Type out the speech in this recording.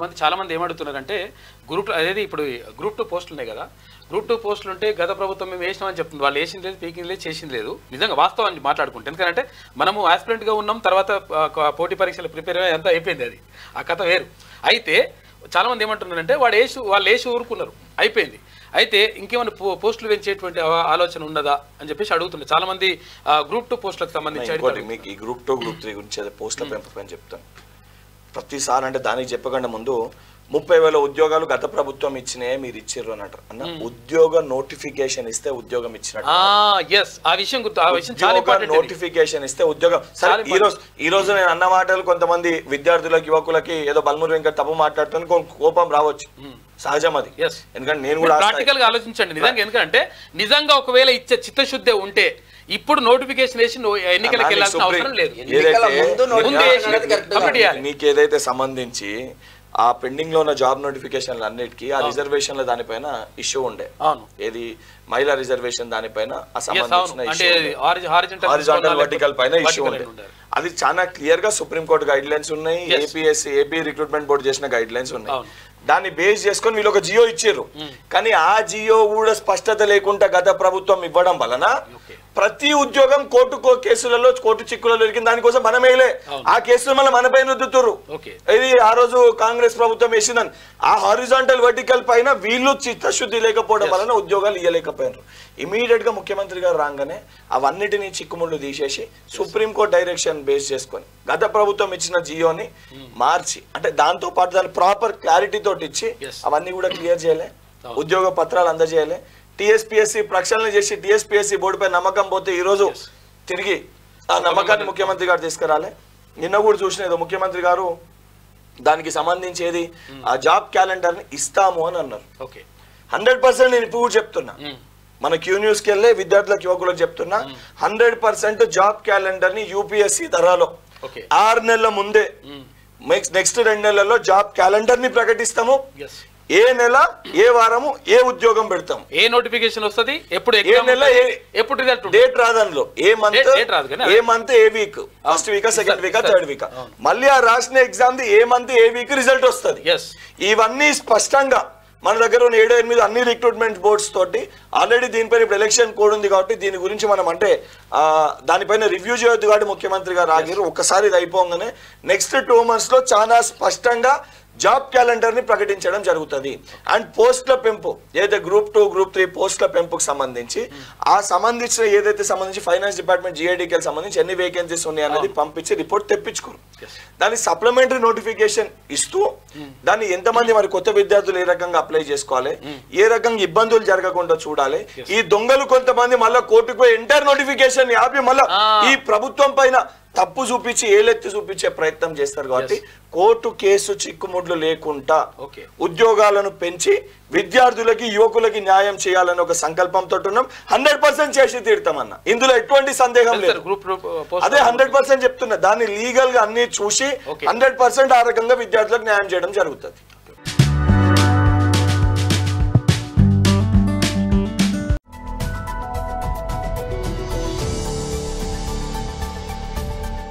కొంతమంది చాలా మంది ఏమడుగుతున్నారంటే గ్రూప్ అదేది ఇప్పుడు గ్రూప్ టూ పోస్టులు ఉన్నాయి కదా గ్రూప్ టూ పోస్టులు ఉంటే గత ప్రభుత్వం మేము వేసినామని చెప్తుంది వాళ్ళు వేసింది లేదు పీకింది లేదు చేసింది లేదు నిజంగా వాస్తవాన్ని మాట్లాడుకుంటే ఎందుకంటే మనము ఆస్పిరెంట్గా ఉన్నాం తర్వాత ఆ, క- పోటీ పరీక్షలు ప్రిపేర్ అయ్యి అంతా అయిపోయింది అది ఆ కథ వేరు అయితే చాలా మంది ఏమంటున్నారంటే వాడు వేసి వాళ్ళు వేసి ఊరుకున్నారు అయిపోయింది అయితే ఇంకేమైనా పో పోస్టులు పెంచేటువంటి ఆ- ఆలోచన ఉన్నదా అని చెప్పేసి అడుగుతున్నారు చాలా మంది గ్రూప్ టూ పోస్టులకు సంబంధించి ఇంకోటి అడుగుతున్నారు. మీకు ఈ గ్రూప్ టూ గ్రూప్ త్రీ గురించి అదే పోస్టుల పెంపకం అని చెప్తాను ప్రతిసారి అంటే దానికి చెప్పకుండా ముందు ముప్పై వేల ఉద్యోగాలు గత ప్రభుత్వం ఇచ్చినాయే మీరు ఇచ్చిర్రు అని అంటారు అన్న ఉద్యోగ నోటిఫికేషన్ ఇస్తే ఉద్యోగం ఇచ్చినట్టు ఆ ఎస్ ఆ విషయం గుర్తు ఆ విషయం చాలా ఉద్యోగ ఇంపార్టెంట్ ఇది. నోటిఫికేషన్ ఇస్తే ఉద్యోగం సరే చాలా ఈ రోజు ఈ రోజు నేను అన్న మాటలు కొంతమంది విద్యార్థులకి యువకులకి ఏదో బల్మూరు వెంకట తప్పు మాట్లాడుతాను కోపం రావచ్చు సహజం అది Yes. ఎందుకంటే నేను కూడా ఆ స్థాయి- ప్రాక్టికల్ గా ఆలోచించండి నిజంగా ఎందుకంటే నిజంగా ఒకవేళ ఇచ్చే చిత్తశుద్ధి ఉంటే ఇప్పుడు నోటిఫికేషన్ వేసి నువ్వు ఎన్నికలకు అలానే వెళ్ళాల్సిన సుప్రీం- అవసరం లేదు ఎన్నికల ఏదైతే- ముందు ముందే notification అనేది correct గా కంప్లీట్ చేయాలి నీకు ఏదైతే సంబంధించి ఆ పెండింగ్ లో ఉన్న జాబ్ నోటిఫికేషన్లు అన్నిటికీ ఆ రిజర్వేషన్ల దానిపైన ఇష్యూ ఉండే అవును ఏది మహిళా రిజర్వేషన్ దానిపైన ఆ Yes, అవును సంబంధించిన అంటే issue ఉండే. హారిజంటల్ హారిజాంటల్ వర్టికల్ పైన ఇష్యూ ఉండే అది చాలా క్లియర్ గా సుప్రీం కోర్టు గైడ్ లైన్స్ ఉన్నాయి Yes. APSC AP recruitment board చేసిన గైడ్ లైన్స్ ఉన్నాయి అవును. దాన్ని బేస్ చేసుకొని వీళ్ళు ఒక జియో ఇచ్చారు కానీ ఆ జియో కూడా స్పష్టత లేకుండా గత ప్రభుత్వం ఇవ్వడం వలన Okay. ప్రతి ఉద్యోగం కోర్టు కో- కేసులలో కోర్టు చిక్కులలో దొరికిన దానికోసం మనమేలే అవును. ఆ కేసులు మళ్ళీ మనపై రుద్దుతురు Okay. ఇది ఆ రోజు కాంగ్రెస్ ప్రభుత్వం వేసిందని ఆ హారిజాంటల్ వర్టికల్ పైన వీళ్ళు చిత్తశుద్ధి లేకపోవడం వలన ఉద్యోగాలు ఇవ్వలేకపోయారు ఇమీడియట్ గా ముఖ్యమంత్రి గారు రాగానే అవన్నిటిని చిక్కుముళ్ళు తీసేసి సుప్రీం కోర్ట్ డైరెక్షన్ బేస్ చేసుకొని గత ప్రభుత్వం ఇచ్చిన జియోని మార్చి అంటే దాంతో పాటు దాని ప్రాపర్ క్లారిటీ తోటి ఇచ్చి Yes. అవన్నీ కూడా క్లియర్ చేయలే అవును. ఉద్యోగ పత్రాలు అందజేయలే టిఎస్పిఎస్సి ప్రక్షాళన చేసి టిఎస్పిఎస్సి బోర్డుపై నమ్మకం పోతే ఈ రోజు తిరిగి ఆ నమ్మకాన్ని ముఖ్యమంత్రి గారు తీసుకురాలే నిన్న కూడా చూసిన ఏదో ముఖ్యమంత్రి గారు దానికి సంబంధించి ఏది ఆ జాబ్ క్యాలెండర్ ని ఇస్తాము అని అన్నారు ఓకే హండ్రెడ్ పర్సెంట్ నేను ఇప్పుడు కూడా చెప్తున్నా మన క్యూ న్యూస్ కి వెళ్ళే విద్యార్థులకు యువకులకు చెప్తున్నా హండ్రెడ్ పర్సెంట్ జాబ్ క్యాలెండర్ ని యూపీఎస్సి తరాలో ఓకే ఆరు నెలల ముందే నెక్స్ట్ నెక్స్ట్ రెండు నెలల్లో జాబ్ క్యాలెండర్ ని ప్రకటిస్తాము ఎస్ ఏ నెల ఏ వారము ఏ ఉద్యోగం పెడతాం ఏ నోటిఫికేషన్ వస్తది ఎప్పుడు ఏ ఎగ్జామ్ నెల ఉంటది, ఏ- ఎప్పుడు రిజల్ట్ ఉంటుంది డేట్ రాదనలో ఏ మంత్ Date- date రాదు కానీ ఏ మంత్ ఏ week first week second week ఇస్తారు, థర్డ్ వీక్ అవును. మళ్ళీ ఆ రాసిన ఎగ్జామ్ ది ఏ మంత్ ఏ వీక్ రిజల్ట్ వస్తుంది ఎస్ ఇవన్నీ స్పష్టంగా మన దగ్గర ఉన్న ఏడు ఎనిమిది అన్ని రిక్రూట్మెంట్ బోర్డ్స్ తోటి ఆల్రెడీ దీనిపైన ఇప్పుడు ఎలక్షన్ కోడ్ ఉంది కాబట్టి దీని గురించి మనం అంటే ఆ, దానిపైన రివ్యూ చేయొద్దు కాబట్టి ముఖ్యమంత్రి గారు ఆగిరు ఒక్కసారి ఇది అయిపోగానే నెక్స్ట్ టూ మంత్స్ లో చాలా స్పష్టంగా జాబ్ క్యాలెండర్ ని ప్రకటించడం జరుగుతుంది అండ్ పోస్టుల పెంపు ఏదైతే గ్రూప్ టూ గ్రూప్ త్రీ పోస్టుల పెంపుకు సంబంధించి ఆ సంబంధించిన ఏదైతే సంబంధించి ఫైనాన్స్ డిపార్ట్మెంట్ జిఐడికి సంబంధించి ఎన్ని వేకెన్సీస్ ఉన్నాయి అనేది పంపించి రిపోర్ట్ తెప్పించుకోరు దాని సప్లిమెంటరీ నోటిఫికేషన్ ఇస్తూ దాన్ని ఎంతమంది మరి కొత్త విద్యార్థులు ఏ రకంగా అప్లై చేసుకోవాలి ఏ రకంగా ఇబ్బందులు జరగకుండా చూడాలి ఈ దొంగలు కొంతమంది మళ్ళీ కోర్టుకు ఎంటర్ నోటిఫికేషన్ ఆపి మళ్ళీ Ah. ఈ ప్రభుత్వం పైన తప్పు చూపించి ఏలెత్తి చూపించే ప్రయత్నం చేస్తారు కాబట్టి కోర్టు కేసు చిక్కుముడ్లు లేకుండా Okay. ఉద్యోగాలను పెంచి విద్యార్థులకి యువకులకి న్యాయం చేయాలని ఒక సంకల్పంతో ఉన్నాం హండ్రెడ్ పర్సెంట్ చేసి తీరుతామన్న ఇందులో ఎటువంటి సందేహం లేదు గ్రూప్ అదే హండ్రెడ్ పర్సెంట్ చెప్తున్నా దాన్ని లీగల్ గా అన్ని చూసి Okay. హండ్రెడ్ పర్సెంట్ ఆ రకంగా విద్యార్థులకు న్యాయం చేయడం జరుగుతుంది